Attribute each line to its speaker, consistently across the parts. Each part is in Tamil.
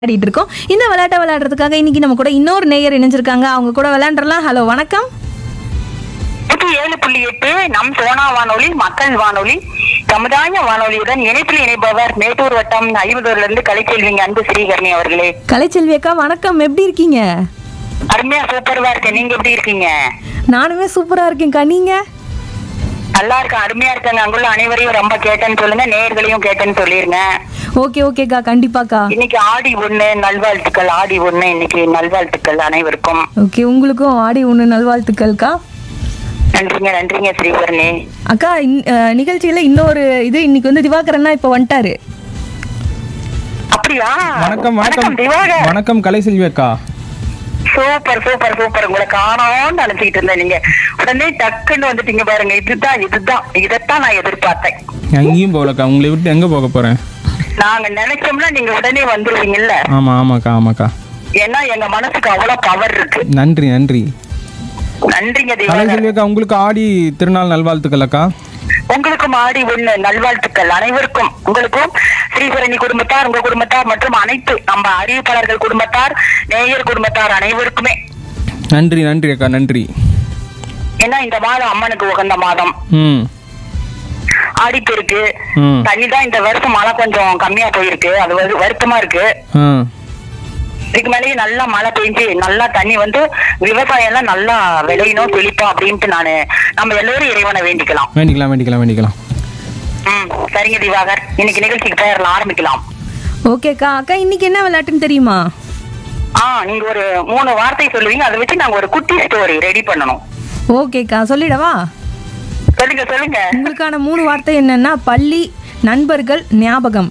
Speaker 1: விளையாடிட்டு இருக்கோம் இந்த விளையாட்டை விளையாடுறதுக்காக இன்னைக்கு நம்ம கூட இன்னொரு நேயர் இணைஞ்சிருக்காங்க அவங்க கூட விளையாண்டுறலாம் ஹலோ வணக்கம்
Speaker 2: நூற்றி ஏழு புள்ளி எட்டு நம் சோனா வானொலி மக்கள் வானொலி சமுதாய வானொலியுடன் இணைப்பில் இணைப்பவர் மேட்டூர் வட்டம் ஐம்பதூர்ல இருந்து கலைச்செல்விங்க அன்பு ஸ்ரீகர்ணி அவர்களே
Speaker 1: கலைச்செல்வி அக்கா வணக்கம் எப்படி இருக்கீங்க
Speaker 2: அருமையா சூப்பர்வா இருக்கேன் நீங்க எப்படி இருக்கீங்க
Speaker 1: நானுமே சூப்பரா இருக்கேன்க்கா நீங்க
Speaker 2: நல்லா இருக்கேன் அருமையா இருக்காங்க அங்குள்ள அனைவரையும் ரொம்ப கேட்டேன்னு சொல்லுங்க நேயர்களையும் கேட்டேன்னு சொல்லிருங்க
Speaker 1: ஓகே ஓகேக்கா கண்டிப்பாக்கா
Speaker 2: இன்னைக்கு ஆடி ஒண்ணு நல்வாழ்த்துக்கள் ஆடி ஒண்ணு இன்னைக்கு நல்வாழ்த்துக்கள் அனைவருக்கும்
Speaker 1: ஓகே உங்களுக்கும் ஆடி ஒன்று நல்வாழ்த்துக்கள்க்கா
Speaker 2: நன்றிங்க நன்றிங்க ஸ்ரீகர்ணி
Speaker 1: அக்கா இன்- அஹ், நிகழ்ச்சியில இன்னொரு இது இன்னைக்கு வந்து திவாகரன்னா இப்போ வந்துட்டாரு
Speaker 2: அப்படியா
Speaker 3: வணக்கம் வணக்கம்
Speaker 2: திவாகர்
Speaker 3: வணக்கம் கலைசெல்வி அக்கா
Speaker 2: சூப்பர் சூப்பர் சூப்பர் உங்களை காணோம்னு நினைச்சிட்டு இருந்தேன் நீங்க உடனே டக்குன்னு வந்துட்டீங்க பாருங்க இதுதான் இதுதான் இதைத்தான் நான் எதிர்பார்த்தேன்
Speaker 3: எங்கேயும் போகலக்கா உங்களை விட்டு எங்க போக போறேன்
Speaker 2: நாங்க நினைச்சோம்னா நீங்க உடனே வந்துருவீங்கல்ல
Speaker 3: ஆமா ஆமாக்கா ஆமாக்கா
Speaker 2: ஏன்னா எங்க மனசுக்கு அவ்வளவு பவர் இருக்கு
Speaker 3: நன்றி நன்றி
Speaker 2: நன்றிங்க திவாகர்
Speaker 3: கலைசெல்வி அக்கா உங்களுக்கு ஆடி திருநாள் நல்வாழ்த்துக்கள் அக்கா
Speaker 2: உங்களுக்கும் ஆடி ஒண்ணு நல்வாழ்த்துக்கள் அனைவருக்கும் உங்களுக்கும் ஸ்ரீபரணி குடும்பத்தார் உங்க குடும்பத்தார் மற்றும் அனைத்து நம்ம அறிவிப்பாளர்கள் குடும்பத்தார் நேயர் குடும்பத்தார் அனைவருக்குமே
Speaker 3: நன்றி நன்றி அக்கா நன்றி
Speaker 2: ஏன்னா இந்த மாதம் அம்மனுக்கு உகந்த மாதம்
Speaker 3: ம்
Speaker 2: ஆடிப்பெருக்கு
Speaker 3: ம்
Speaker 2: தண்ணி தான் இந்த வருஷம் மழை கொஞ்சம் கம்மியா போயிருக்கு அது வரு- வருத்தமா இருக்கு
Speaker 3: ஆ
Speaker 2: இதுக்கு மேலேயே நல்லா மழை பெஞ்சு நல்லா தண்ணி வந்து விவசாயம் எல்லாம் நல்லா விளையணும் செழிப்போம் அப்படின்ட்டு நானு நம்ம எல்லோரும் இறைவனை வேண்டிக்கலாம்
Speaker 3: வேண்டிக்கலாம் வேண்டிக்கலாம் வேண்டிக்கலாம்
Speaker 2: ம் சரிங்க திவாகர் இன்னைக்கு நிகழ்ச்சிக்கு பெயர்ல ஆரம்பிக்கலாம்
Speaker 1: ஓகேக்கா அக்கா இன்னைக்கு என்ன விளையாட்டுன்னு தெரியுமா
Speaker 2: ஆ நீங்க ஒரு மூணு வார்த்தை சொல்லுவீங்க அதை வச்சு நாங்க ஒரு குட்டி ஸ்டோரி ரெடி பண்ணணும்
Speaker 1: ஓகேக்கா சொல்லிடவா
Speaker 2: சொல்லுங்க சொல்லுங்க
Speaker 1: உங்களுக்கான மூணு வார்த்தை என்னன்னா பள்ளி நண்பர்கள் ஞாபகம்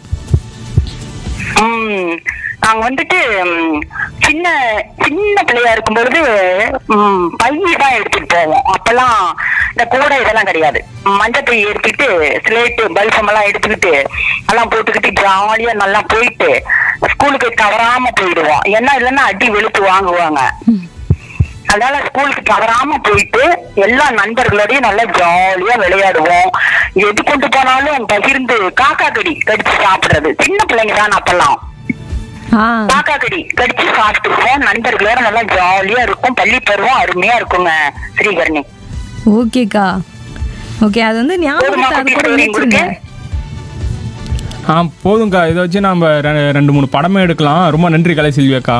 Speaker 2: ம், நாங்க வந்துட்டு ம், சின்ன சின்ன பிள்ளையா இருக்கும் பொழுது ம், பை தான் எடுத்துட்டு போவோம் அப்பெல்லாம் இந்த கூடை இதெல்லாம் கிடையாது மஞ்சள் பை எடுத்துட்டு ஸ்லேட்டு பல்பம் எல்லாம் எடுத்துக்கிட்டு எல்லாம் போட்டுக்கிட்டு ஜாலியா நல்லா போயிட்டு ஸ்கூலுக்கு தவறாம போயிடுவோம் ஏன்னா இல்லைன்னா அடி வெளுத்து வாங்குவாங்க அதனால ஸ்கூலுக்கு தவறாம போயிட்டு எல்லா நண்பர்களோடயும் நல்லா ஜாலியா விளையாடுவோம் எது கொண்டு போனாலும் பகிர்ந்து காக்கா கடி கடிச்சு சாப்பிடுறது சின்ன பிள்ளைங்க தான் அப்பெல்லாம்
Speaker 1: ஆ
Speaker 2: காக்கா கடி கடிச்சு சாப்பிட்டுருவோம் நண்பர்களோட நல்லா ஜாலியா இருக்கும் பள்ளி பருவம் அருமையா இருக்குங்க ஸ்ரீகர்ணி
Speaker 1: ஓகேக்கா ஓகே அது வந்து ஞாபகத்தை அது கூட இணைச்சிருங்க
Speaker 3: ஆ போதும்க்கா இதை வச்சு நாம ரெ- ரெண்டு மூணு படமே எடுக்கலாம் ரொம்ப நன்றி கலைசெல்வி அக்கா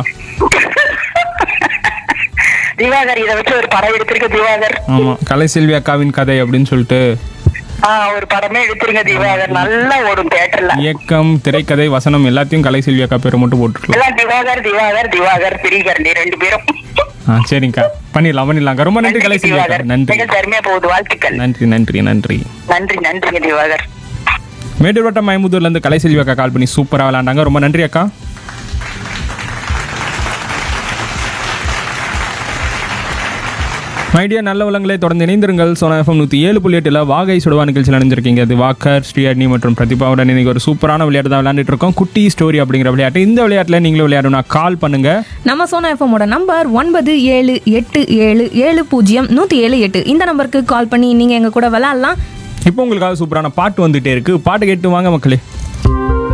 Speaker 2: திவாகர் இதை வச்சு ஒரு படம் எடுத்திருக்க திவாகர்
Speaker 3: ஆமா கலைசெல்வி அக்காவின் கதை அப்படின்னு சொல்லிட்டு
Speaker 2: ஆஹ் ஒரு படமே எடுத்திருங்க திவாகர் நல்லா ஓடும் தியேட்டர்ல
Speaker 3: இயக்கம் திரைக்கதை வசனம் எல்லாத்தையும் கலைசெல்வி அக்கா பேரை மட்டும் போட்டுருக்கலாம்
Speaker 2: எல்லாம் திவாகர் திவாகர் திவாகர் ஸ்ரீகர்ணி ரெண்டு பேரும்
Speaker 3: ஆ சரிங்கக்கா பண்ணிடலாம் பண்ணிடலாம்க்கா ரொம்ப நன்றி
Speaker 2: நன்றி
Speaker 3: கலைசெல்வி அக்கா
Speaker 2: திவாகர்
Speaker 3: நன்றி
Speaker 2: நிகழ்ச்சி அருமையா போகுது வாழ்த்துக்கள்
Speaker 3: நன்றி நன்றி நன்றி
Speaker 2: நன்றி நன்றிங்க திவாகர்
Speaker 3: மேட்டூர் வட்டம் மயமுதூர்லேருந்து கலைசெல்வி அக்கா கால் பண்ணி சூப்பராக விளாண்டாங்க ரொம்ப நன்றி அக்கா மைடியா நல்ல உலகங்களை தொடர்ந்து இணைந்திருங்கள் சோனா எஃப்எம் நூற்றி ஏழு புள்ளி எட்டில் வாகை சுடுவா நிகழ்ச்சியில் அணிஞ்சிருக்கீங்க அது வாக்கர் ஸ்ரீஹர்னி மற்றும் பிரதிபாவுடன் இன்னைக்கு ஒரு சூப்பரான விளையாட்டு தான் விளையாண்டுட்டு இருக்கோம் குட்டி ஸ்டோரி அப்படிங்கிற விளையாட்டு இந்த விளையாட்டில் நீங்களும் விளையாடணும்னா கால் பண்ணுங்க
Speaker 1: நம்ம சோனா எஃப்எம்மோட நம்பர் ஒன்பது ஏழு எட்டு ஏழு ஏழு பூஜ்ஜியம் நூற்றி ஏழு எட்டு இந்த நம்பருக்கு கால் பண்ணி நீங்கள் எங்கள் கூட விளையாடலாம்
Speaker 3: இப்போ உங்களுக்காக சூப்பரான பாட்டு வந்துட்டே இருக்கு பாட்டு கேட்டு வாங்க மக்களே